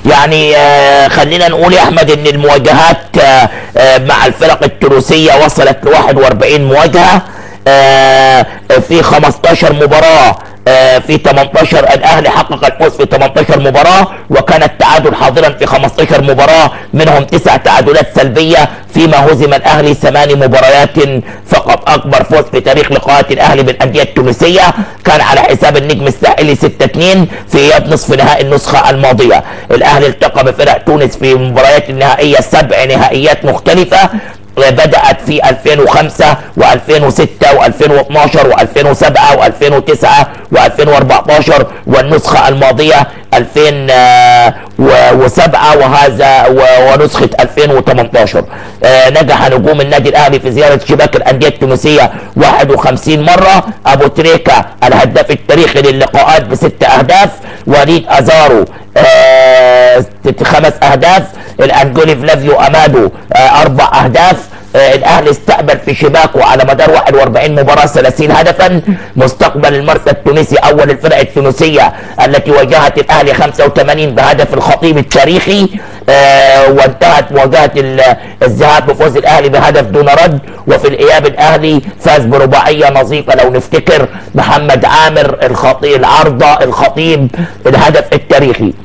يعني آه، خلينا نقول يا احمد ان المواجهات آه، آه، مع الفرق التونسيه وصلت ل 41 مواجهه آه، في 15 مباراه آه، في 18 الاهلي حقق الفوز في 18 مباراه وكان التعادل حاضرا في 15 مباراه منهم تسع تعادلات سلبيه فيما هزم الاهلي ثمان مباريات فقط اكبر فوز في تاريخ لقاءات الاهلي بالانديه التونسيه كان على حساب النجم الساحلي 6 2 في اياب نصف نهائي النسخه الماضيه الاهلي التقى بفرق تونس في مباريات النهائيه سبع نهائيات مختلفه بدأت في 2005 و2006 و2012 و2007 و2009 و2014 والنسخة الماضية 2007 وهذا و- ونسخة 2018 آه، نجح نجوم النادي الأهلي في زيارة شباك الأندية التونسية 51 مرة أبو تريكة الهداف التاريخي للقاءات بست أهداف وليد أزارو آه، ست- خمس أهداف الأنجولي فلافيو أمادو آه، أربع أهداف آه، الاهلي استقبل في شباكه على مدار 41 مباراه 30 هدفا مستقبل المرسى التونسي اول الفرق التونسيه التي واجهت الاهلي 85 بهدف الخطيب التاريخي آه، وانتهت مواجهه ال- الذهاب بفوز الاهلي بهدف دون رد وفي الاياب الاهلي فاز برباعيه نظيفه لو نفتكر محمد عامر الخطيب العارضه الخطيب الهدف التاريخي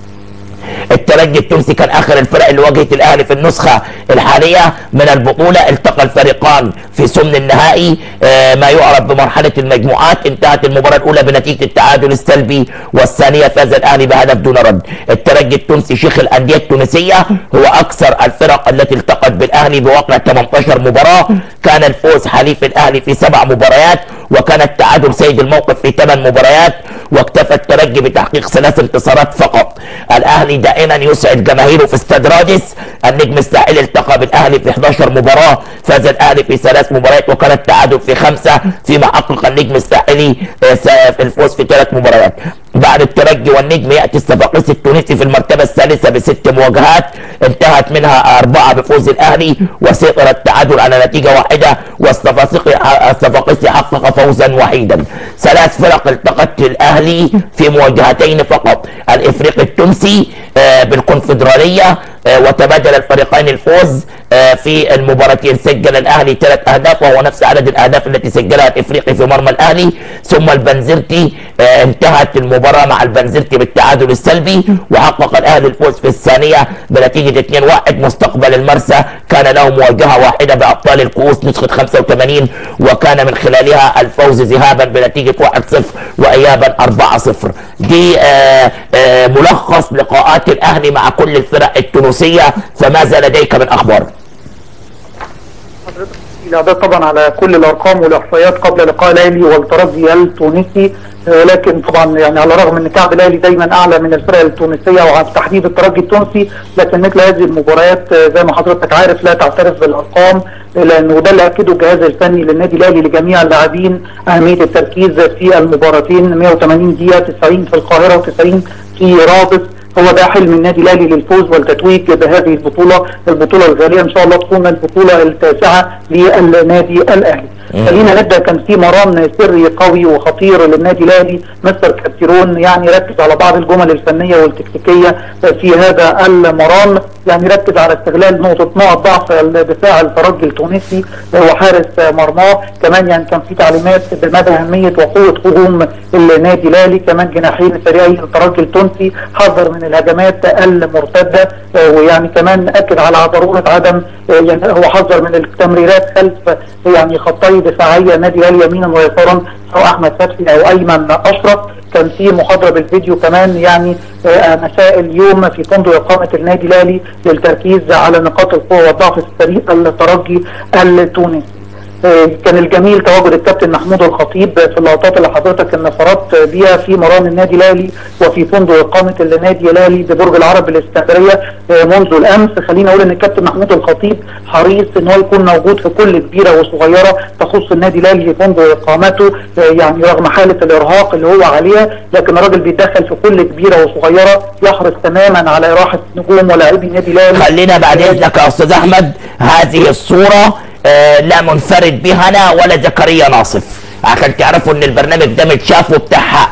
الترجي التونسي كان اخر الفرق اللي واجهت الاهلي في النسخه الحاليه من البطوله التقى الفريقان في سمن النهائي آه، ما يعرف بمرحله المجموعات انتهت المباراه الاولى بنتيجه التعادل السلبي والثانيه فاز الاهلي بهدف دون رد الترجي التونسي شيخ الانديه التونسيه هو اكثر الفرق التي التقت بالاهلي بواقع 18 مباراه كان الفوز حليف الاهلي في سبع مباريات وكان التعادل سيد الموقف في ثمان مباريات واكتفى الترجي بتحقيق ثلاث انتصارات فقط الاهلي دائما يسعد جماهيره في استاد رادس النجم الساحلي التقى بالاهلي في 11 مباراه فاز الاهلي في ثلاث مباريات وكان التعادل في خمسه فيما حقق النجم الساحلي آه، س- في الفوز في ثلاث مباريات بعد الترجي والنجم ياتي الصفاقسي التونسي في المرتبه الثالثه بست مواجهات انتهت منها اربعه بفوز الاهلي وسيطر التعادل على نتيجه واحده والصفاقسي الصفاقسي حقق فوزا وحيدا ثلاث فرق التقت الاهلي في مواجهتين فقط الافريقي التونسي آه، بالكونفدراليه آه، وتبادل الفريقين الفوز آه، في المباراتين سجل الاهلي ثلاث اهداف وهو نفس عدد الاهداف التي سجلها الافريقي في مرمى الاهلي ثم البنزرتي آه، انتهت المباراه مع البنزرتي بالتعادل السلبي وحقق الاهلي الفوز في الثانيه بنتيجه 2-1 مستقبل المرسى كان له مواجهه واحده بابطال الكؤوس نسخه 85 وكان من خلالها الفوز ذهابا بنتيجه 1-0 وايابا 4-0 دي آه، آه، ملخص لقاءات الاهلي مع كل الفرق التونسيه فماذا لديك من اخبار؟ حضرتك الاعداد طبعا على كل الارقام والاحصائيات قبل لقاء الاهلي والترجي التونسي آه، لكن طبعا يعني على الرغم ان كعب الاهلي دايما اعلى من الفرق التونسيه وعلى تحديد الترجي التونسي لكن مثل هذه المباريات آه، زي ما حضرتك عارف لا تعترف بالارقام آه، لانه ده اللي اكده الجهاز الفني للنادي الاهلي لجميع اللاعبين اهميه التركيز في المباراتين 180 دقيقه 90 في القاهره و90 في رابط هو ده حلم النادي الاهلي للفوز والتتويج بهذه البطوله، البطوله الغاليه ان شاء الله تكون البطوله التاسعه للنادي الاهلي. خلينا نبدا كان في مران سري قوي وخطير للنادي الاهلي مستر كابتيرون يعني ركز على بعض الجمل الفنيه والتكتيكيه في هذا المران يعني ركز على استغلال نقطه نقط ضعف الدفاع الترجي التونسي وحارس مرماه كمان يعني كان في تعليمات بمدى اهميه وقوه هجوم النادي الاهلي كمان جناحين سريعي الترجي التونسي حذر من الهجمات المرتده آه، ويعني كمان اكد على ضروره عدم آه، يعني هو حذر من التمريرات خلف يعني خطي دفاعيه النادي الاهلي يمينا ويسارا سواء احمد فتحي او ايمن اشرف كان في محاضره بالفيديو كمان يعني آه، مساء اليوم في فندق اقامه النادي الاهلي للتركيز على نقاط القوه والضعف في فريق الترجي التونسي. آه، كان الجميل تواجد الكابتن محمود الخطيب في اللقطات اللي حضرتك انفردت بيها في مران النادي الاهلي وفي فندق اقامه النادي الاهلي ببرج العرب الاسكندريه آه، منذ الامس خليني اقول ان الكابتن محمود الخطيب حريص ان هو يكون موجود في كل كبيره وصغيره تخص النادي الاهلي في فندق اقامته آه، يعني رغم حاله الارهاق اللي هو عليها لكن الراجل بيتدخل في كل كبيره وصغيره يحرص تماما على راحه نجوم ولاعبي النادي الاهلي خلينا بعد اذنك يا استاذ احمد هذه الصوره آه، لا منفرد بها انا ولا زكريا ناصف عشان تعرفوا ان البرنامج ده متشاف وبتاع حق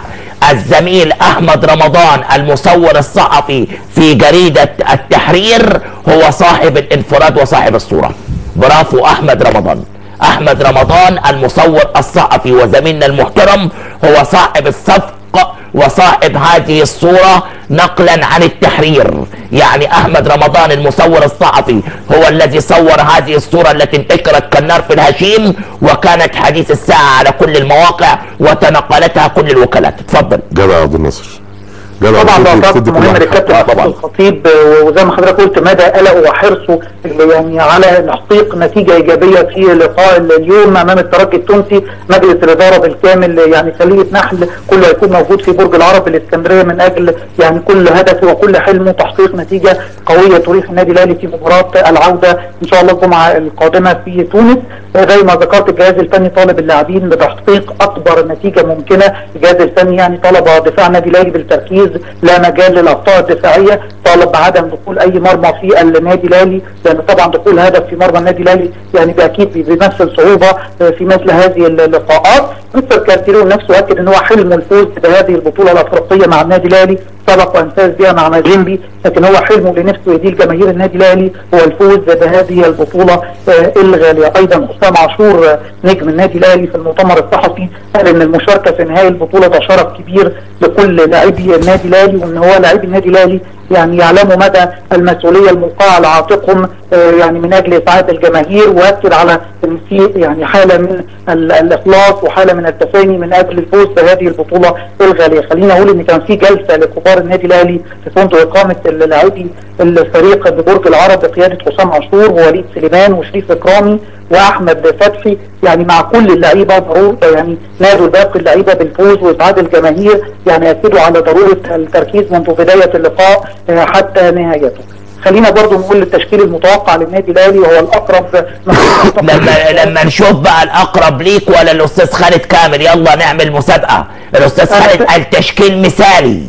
الزميل احمد رمضان المصور الصحفي في جريدة التحرير هو صاحب الانفراد وصاحب الصورة برافو احمد رمضان احمد رمضان المصور الصحفي وزميلنا المحترم هو صاحب الصفقة وصاحب هذه الصورة نقلا عن التحرير يعني احمد رمضان المصور الصحفي هو الذي صور هذه الصورة التي انتشرت كالنار في الهشيم وكانت حديث الساعة على كل المواقع وتنقلتها كل الوكالات اتفضل جدع عبد الناصر جدع طبعا ده خد- طبعا خد كل مهم واحد. للكابتن آه، محمود طبعا. الخطيب آه، وزي ما حضرتك قلت مدى قلقه وحرصه اللي يعني على تحقيق نتيجه ايجابيه في لقاء اليوم امام الترجي التونسي مجلس الاداره بالكامل يعني خليه نحل كله هيكون موجود في برج العرب الاسكندريه من اجل يعني كل هدفه وكل حلمه تحقيق نتيجه قويه تريح النادي الاهلي في مباراه العوده ان شاء الله الجمعه القادمه في تونس آه، زي ما ذكرت الجهاز الفني طالب اللاعبين بتحقيق اكبر نتيجه ممكنه الجهاز الفني يعني طلب دفاع النادي الاهلي بالتركيز لا مجال للاخطاء الدفاعيه طالب بعدم دخول اي مرمى في النادي الاهلي لان طبعا دخول هدف في مرمى النادي الاهلي يعني باكيد بيمثل صعوبه آه، في مثل هذه اللقاءات مستر كارتيرو نفسه اكد ان هو حلمه الفوز بهذه البطوله الافريقيه مع النادي الاهلي سبق وان فاز بها مع مازيمبي لكن هو حلمه لنفسه يديه لجماهير النادي الاهلي هو الفوز بهذه البطوله آه، الغاليه ايضا حسام عاشور آه، نجم النادي الاهلي في المؤتمر الصحفي قال ان المشاركه في نهائي البطوله ده شرف كبير لكل لاعبي النادي الاهلي وان هو لاعبي النادي الاهلي يعني يعلموا مدى المسؤوليه الملقاه على عاتقهم آه، يعني من اجل اسعاد الجماهير واكد على ان في يعني حاله من ال- الاخلاص وحاله من التفاني من اجل الفوز بهذه البطوله الغاليه خليني اقول ان كان في جلسه لكبار النادي الاهلي في فندق اقامه لاعبي الفريق ببرج العرب بقياده حسام عاشور ووليد سليمان وشريف اكرامي واحمد فتحي يعني مع كل اللعيبه ضرورة يعني نادوا باقي اللعيبه بالفوز واسعاد الجماهير يعني اكدوا على ضروره التركيز منذ بدايه اللقاء آه، حتى نهايته. خلينا برضو نقول التشكيل المتوقع للنادي الاهلي وهو الاقرب لما لما نشوف بقى الاقرب ليك ولا الاستاذ خالد كامل يلا نعمل مسابقه الاستاذ خالد قال تشكيل مثالي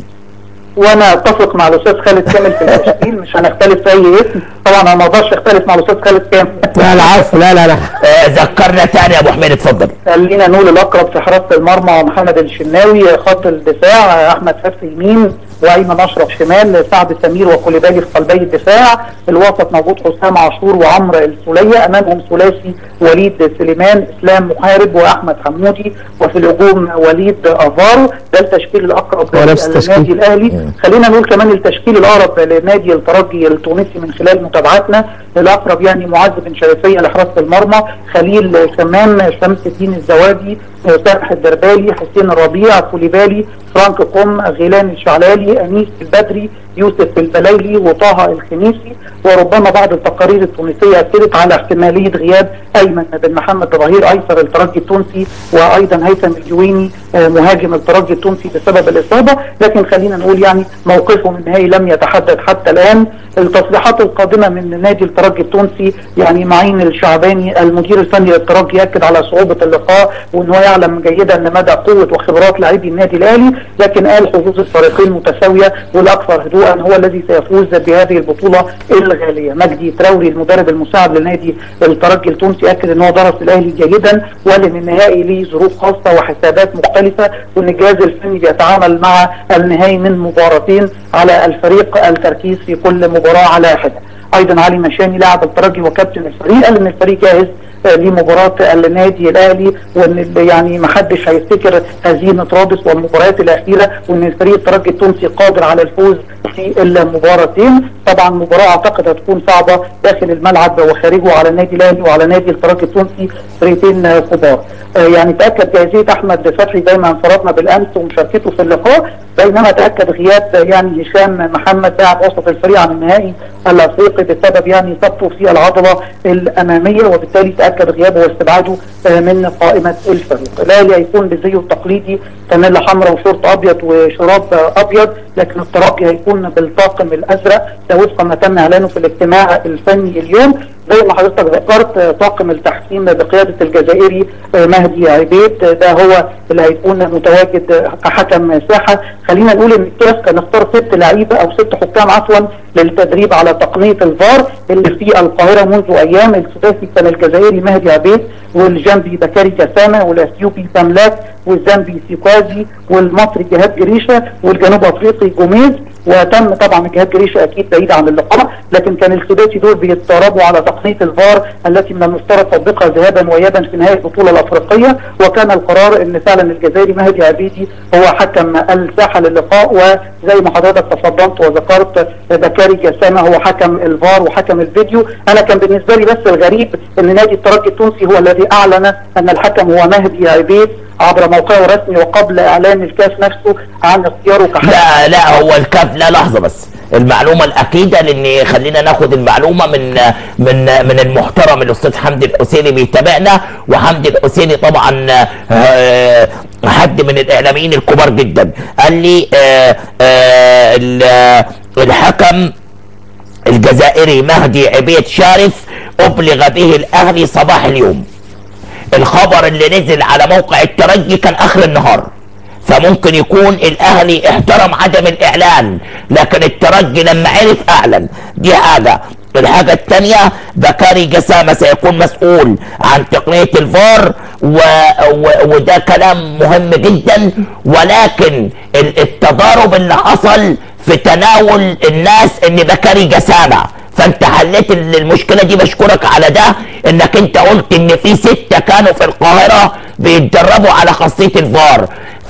وانا اتفق مع الاستاذ خالد كامل في التشكيل مش هنختلف في اي اسم طبعا انا ما اقدرش اختلف مع الاستاذ خالد كامل لا العفو لا لا لا آه ذكرنا تاني يا ابو حميد اتفضل خلينا نقول الاقرب في حراسه المرمى محمد الشناوي خط الدفاع احمد فتحي يمين وايمن اشرف شمال سعد سمير وكوليبالي في قلبي الدفاع الوسط موجود حسام عاشور وعمرو السوليه امامهم ثلاثي وليد سليمان اسلام محارب واحمد حمودي وفي الهجوم وليد افارو ده التشكيل الاقرب هو نفس التشكيل. للنادي الاهلي خلينا نقول كمان التشكيل الاقرب لنادي الترجي التونسي من خلال متابعتنا الاقرب يعني معز بن شريفيه لحراسه المرمى خليل شمام شمس الدين الزواجي سامح الدربالي حسين الربيع كوليبالي فرانك قم غيلان الشعلالي انيس البدري يوسف البلايلي وطه الخميسي وربما بعض التقارير التونسيه اكدت على احتماليه غياب ايمن بن محمد ظهير ايسر الترجي التونسي وايضا هيثم الجويني آه، مهاجم الترجي التونسي بسبب الاصابه لكن خلينا نقول يعني موقفه من النهائي لم يتحدد حتى الان التصريحات القادمه من نادي الترجي التونسي يعني معين الشعباني المدير الفني للترجي ياكد على صعوبه اللقاء وان هو يعلم جيدا مدى قوه وخبرات لاعبي النادي الاهلي لكن قال حظوظ الفريقين متساويه والاكثر هدوءا هو الذي سيفوز بهذه البطوله الغاليه مجدي تراوري المدرب المساعد لنادي الترجي التونسي اكد ان هو درس الاهلي جيدا وقال ان النهائي ليه ظروف خاصه وحسابات مختلفه وان الجهاز الفني بيتعامل مع النهائي من مباراتين على الفريق التركيز في كل مباراه على حده ايضا علي مشاني لاعب الترجي وكابتن الفريق قال ان الفريق جاهز آه، لمباراة النادي الاهلي وان ال- يعني ما حدش هيفتكر هزيمة رادس والمباريات الاخيرة وان الفريق الترجي التونسي قادر على الفوز في المباراتين طبعا مباراة اعتقد هتكون صعبة داخل الملعب وخارجه على النادي الاهلي وعلى نادي الترجي التونسي فريقين آه، كبار آه، يعني تاكد جاهزيه احمد فتحي زي ما انفردنا بالامس ومشاركته في اللقاء بينما تاكد غياب آه، يعني هشام محمد لاعب وسط الفريق عن النهائي الافريقي بسبب يعني اصابته في العضله الاماميه وبالتالي تاكد غيابه واستبعاده آه، من قائمه الفريق الاهلي هيكون بزيه التقليدي فانيلا حمراء وشورت ابيض وشراب آه، ابيض لكن الترجي هيكون بالطاقم الازرق ده وفق ما تم اعلانه في الاجتماع الفني اليوم زي ما حضرتك ذكرت آه، طاقم التحكيم بقياده الجزائري آه، مهدي عبيد آه، ده هو اللي هيكون متواجد آه، كحكم ساحه خلينا نقول ان الكاف كان اختار ست لعيبه او ست حكام عفوا للتدريب على تقنيه الفار اللي في القاهره منذ ايام السداسي كان الجزائري مهدي عبيد والجنبي بكاري جسامه والاثيوبي تملاك والزامبي سيكوازي والمصري جهاد جريشه والجنوب افريقي جوميز وتم طبعا جهاد جريشه اكيد بعيد عن اللقاء لكن كان السداسي دول بيتدربوا على تقنيه الفار التي من المفترض تطبيقها ذهابا وايابا في نهايه البطوله الافريقيه وكان القرار ان فعلا الجزائري مهدي عبيدي هو حكم الساحه للقاء وزي ما حضرتك تفضلت وذكرت بكاري جسامه هو حكم الفار وحكم الفيديو انا كان بالنسبه لي بس الغريب ان نادي الترجي التونسي هو الذي اعلن ان الحكم هو مهدي عبيد عبر موقعه الرسمي وقبل اعلان الكاف نفسه عن اختياره كحكم لا لا هو الكاف لا لحظه بس المعلومه الاكيده لان خلينا ناخد المعلومه من من من المحترم الاستاذ حمدي الحسيني بيتابعنا وحمدي الحسيني طبعا آه، حد من الاعلاميين الكبار جدا قال لي آه، آه، ال- الحكم الجزائري مهدي عبيد شارف ابلغ به الاهلي صباح اليوم الخبر اللي نزل على موقع الترجي كان اخر النهار فممكن يكون الاهلي احترم عدم الاعلان لكن الترجي لما عرف اعلن دي حاجه الحاجة الثانية بكاري جسامة سيكون مسؤول عن تقنية الفار و... و... وده كلام مهم جدا ولكن ال- التضارب اللي حصل في تناول الناس ان بكاري جسامة فانت حليت ال- المشكله دي بشكرك على ده انك انت قلت ان في سته كانوا في القاهره بيتدربوا على خاصيه الفار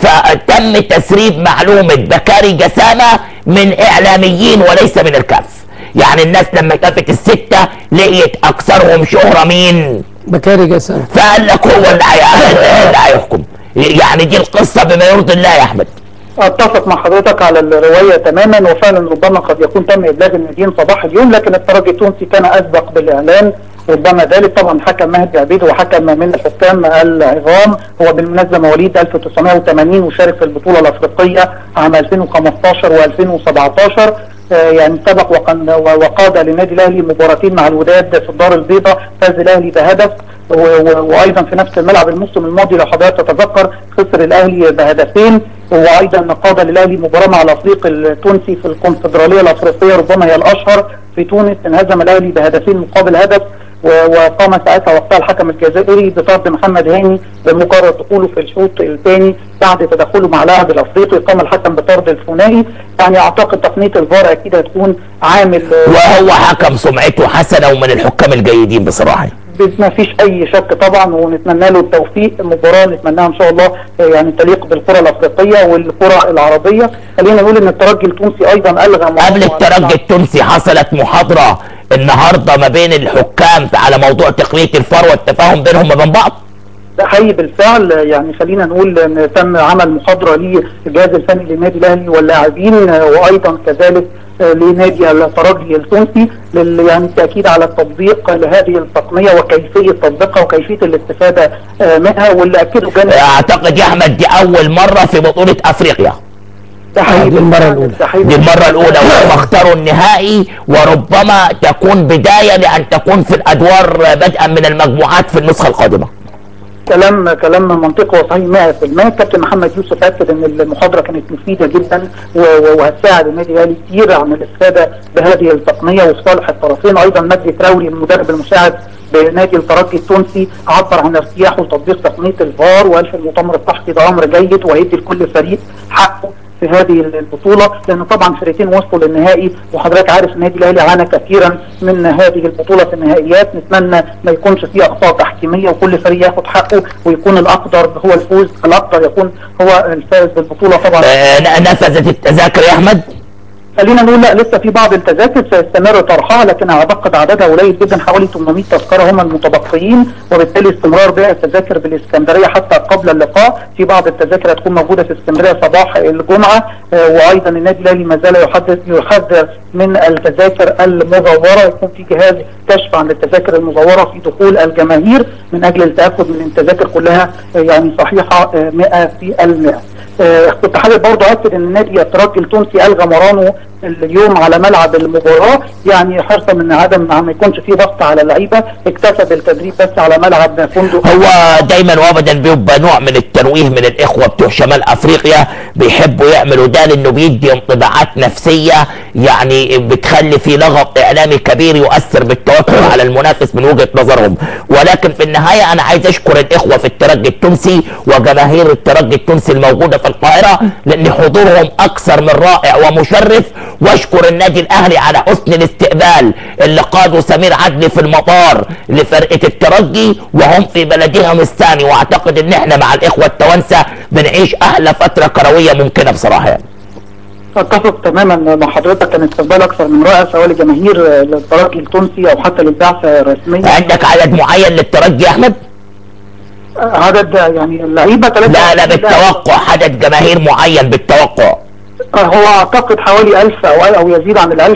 فتم تسريب معلومه بكاري جسامه من اعلاميين وليس من الكاف يعني الناس لما شافت السته لقيت اكثرهم شهره مين بكاري جسام فقال لك هو اللي هي- اللي هيحكم يعني دي القصه بما يرضي الله يا احمد اتفق مع حضرتك على الروايه تماما وفعلا ربما قد يكون تم ابلاغ الناديين صباح اليوم لكن الترجي التونسي كان اسبق بالاعلان ربما ذلك طبعا حكم مهدي عبيد وحكم من الحكام العظام هو بالمناسبه مواليد 1980 وشارك في البطوله الافريقيه عام 2015 و2017 يعني سبق وقن- وقاد للنادي الاهلي مباراتين مع الوداد في الدار البيضاء فاز الاهلي بهدف و- و- وايضا في نفس الملعب الموسم الماضي لو حضرتك تتذكر خسر الاهلي بهدفين وايضا قاد للاهلي مباراه مع الافريقي التونسي في الكونفدراليه الافريقيه ربما هي الاشهر في تونس انهزم الاهلي بهدفين مقابل هدف و- وقام ساعتها وقتها الحكم الجزائري بطرد محمد هاني بمجرد دخوله في الشوط الثاني بعد تدخله مع لاعب الافريقي قام الحكم بطرد الثنائي يعني اعتقد تقنيه الفار اكيد هتكون عامل وهو حكم سمعته حسنه ومن الحكام الجيدين بصراحه ما فيش اي شك طبعا ونتمنى له التوفيق المباراه نتمناها ان شاء الله آه، يعني تليق بالكره الافريقيه والكره العربيه خلينا نقول ان الترجي التونسي ايضا الغى قبل موضوع الترجي التونسي حصلت محاضرة النهاردة ما بين الحكام على موضوع تقنية الفار والتفاهم بينهم وبين بعض ده حقيقي بالفعل يعني خلينا نقول ان تم عمل محاضره للجهاز الفني للنادي الاهلي واللاعبين آه، وايضا كذلك آه، لنادي الترجي التونسي لل يعني التاكيد على التطبيق لهذه التقنيه وكيفيه تطبيقها وكيفيه الاستفاده آه، منها واللي اكده جانب اعتقد يا احمد دي اول مرة في بطولة افريقيا ده حقيقي دي المرة بالفعل. الأولى. ده حقيقي دي المرة الاولى وهم اختاروا النهائي وربما تكون بداية لان تكون في الادوار بدءا من المجموعات في النسخة القادمة كلام كلام منطقي وصحيح 100% كابتن محمد يوسف اكد ان المحاضره كانت مفيده جدا و- و- وهتساعد النادي الاهلي كتير عن الاستفاده بهذه التقنيه وصالح الطرفين ايضا مجدي تراوري المدرب المساعد بنادي الترجي التونسي عبر عن ارتياحه لتطبيق تقنيه الفار وقال في المؤتمر الصحفي ده امر جيد وهيدي لكل فريق حقه في هذه البطوله لان طبعا فرقتين وصلوا للنهائي وحضرتك عارف النادي الاهلي عانى كثيرا من هذه البطوله في النهائيات نتمنى ما يكونش فيه اخطاء تحكيميه وكل فريق ياخد حقه ويكون الاقدر هو الفوز الاقدر يكون هو الفائز بالبطوله طبعا آه، نفذت التذاكر يا احمد خلينا نقول لا لسه في بعض التذاكر سيستمر طرحها لكن اعتقد عددها قليل جدا حوالي 800 تذكره هم المتبقيين وبالتالي استمرار بيع التذاكر بالاسكندريه حتى قبل اللقاء في بعض التذاكر هتكون موجوده في اسكندريه صباح الجمعه آه، وايضا النادي الاهلي ما زال يحدث يحذر من التذاكر المزوره يكون في جهاز كشف عن التذاكر المزوره في دخول الجماهير من اجل التاكد من التذاكر كلها آه، يعني صحيحه آه، 100 في المئة آه، كنت حابب برضه اكد ان نادي الترجي التونسي الغى مرانه اليوم على ملعب المباراه يعني حرصا من عدم ما يكونش فيه ضغط على اللعيبه اكتسب التدريب بس على ملعب فندق هو دايما وابدا بيبقى نوع من التنويه من الاخوه بتوع شمال افريقيا بيحبوا يعملوا ده لانه بيدي انطباعات نفسيه يعني بتخلي في لغط اعلامي كبير يؤثر بالتوتر على المنافس من وجهه نظرهم ولكن في النهايه انا عايز اشكر الاخوه في الترجي التونسي وجماهير الترجي التونسي الموجوده في القاهره لان حضورهم اكثر من رائع ومشرف واشكر النادي الاهلي على حسن الاستقبال اللي قاده سمير عدلي في المطار لفرقه الترجي وهم في بلدهم الثاني واعتقد ان احنا مع الاخوه التوانسه بنعيش احلى فتره كرويه ممكنه بصراحه يعني. اتفق تماما مع حضرتك كان استقبال اكثر من رائع سواء لجماهير الترجي التونسي او حتى للبعثه الرسميه عندك عدد معين للترجي يا احمد؟ عدد يعني اللعيبه لا لا بالتوقع عدد جماهير معين بالتوقع هو اعتقد حوالي 1000 او او يزيد عن ال 1000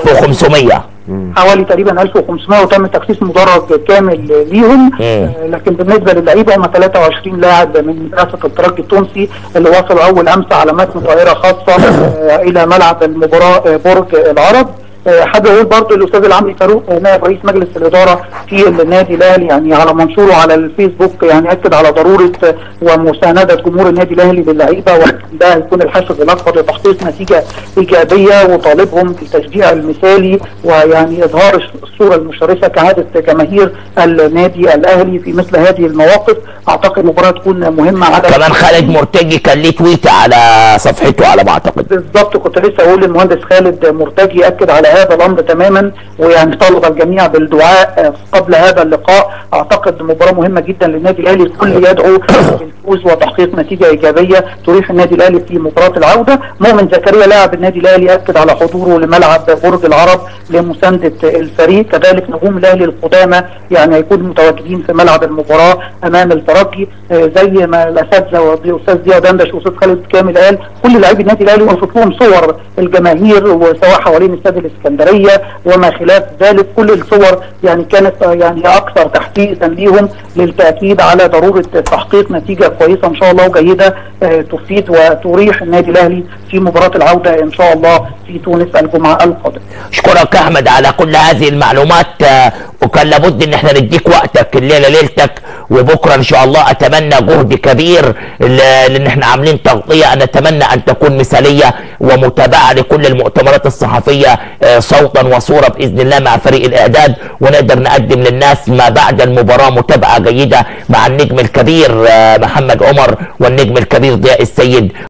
1500 حوالي تقريبا 1500 وتم تخصيص مدرج كامل ليهم آه لكن بالنسبه للعيبه هم 23 لاعب من مدرسه الترجي التونسي اللي وصلوا اول امس على متن طائره خاصه آه الى ملعب المباراه آه برج العرب حابب اقول برضه الاستاذ العمري فاروق نائب رئيس مجلس الاداره في النادي الاهلي يعني على منشوره على الفيسبوك يعني اكد على ضروره ومسانده جمهور النادي الاهلي للعيبه وده هيكون الحافز الاكبر لتحقيق نتيجه ايجابيه وطالبهم بالتشجيع المثالي ويعني اظهار الصوره المشرفه كعاده جماهير النادي الاهلي في مثل هذه المواقف اعتقد المباراه تكون مهمه على كمان خالد مرتجي كان ليه تويته على صفحته على ما اعتقد بالظبط كنت لسه اقول المهندس خالد مرتجي اكد على هذا الامر تماما ويعني طالب الجميع بالدعاء قبل هذا اللقاء اعتقد مباراه مهمه جدا للنادي الاهلي الكل يدعو بالفوز وتحقيق نتيجه ايجابيه تريح النادي الاهلي في مباراه العوده مؤمن زكريا لاعب النادي الاهلي اكد على حضوره لملعب برج العرب لمسانده الفريق كذلك نجوم الاهلي القدامى يعني هيكونوا متواجدين في ملعب المباراه امام الترجي زي ما الاساتذه والاستاذ ضياء دندش والاستاذ خالد كامل قال كل لاعبي النادي الاهلي وصف لهم صور الجماهير وسواء حوالين استاد الاسكندريه وما خلاف ذلك كل الصور يعني كانت يعني اكثر تحفيزا ليهم للتاكيد على ضروره تحقيق نتيجه كويسه ان شاء الله وجيده تفيد وتريح النادي الاهلي في مباراه العوده ان شاء الله في تونس الجمعه القادمه. اشكرك احمد على كل هذه المعلومات وكان لابد ان احنا نديك وقتك الليله ليلتك وبكره ان شاء الله اتمنى جهد كبير لان احنا عاملين تغطيه انا اتمنى ان تكون مثاليه ومتابعه لكل المؤتمرات الصحفيه صوتا وصوره باذن الله مع فريق الاعداد ونقدر نقدم للناس ما بعد المباراه متابعه جيده مع النجم الكبير محمد عمر والنجم الكبير ضياء السيد